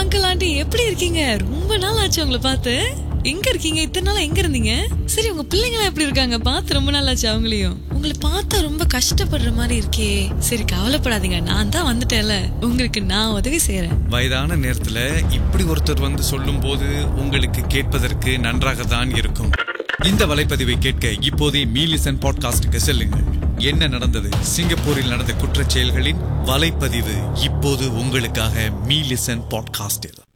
uncle aunty எப்படி இருக்கீங்க ரொம்ப நாள் ஆச்சு உங்களை பார்த்து எங்க இருக்கீங்க இத்தனை நாளா எங்க இருந்தீங்க சரி உங்க பிள்ளைங்களாம் எப்படி இருக்காங்க பார்த்து ரொம்ப நாள் ஆச்சு அவங்களையும் உங்களை பார்த்தா ரொம்ப கஷ்டப்படுற மாதிரி இருக்கே சரி கவலைப்படாதீங்க நான் தான் வந்துட்டேன்ல உங்களுக்கு நான் உதவி செய்யறேன் வயதான நேரத்துல இப்படி ஒருத்தர் வந்து சொல்லும் போது உங்களுக்கு கேட்பதற்கு நன்றாக தான் இருக்கும் இந்த வலைப்பதிவை கேட்க இப்போதே மீலிசன் பாட்காஸ்டுக்கு செல்லுங்கள் என்ன நடந்தது சிங்கப்பூரில் நடந்த குற்றச் செயல்களின் வலைப்பதிவு இப்போது உங்களுக்காக மீலிசன் பாட்காஸ்டில்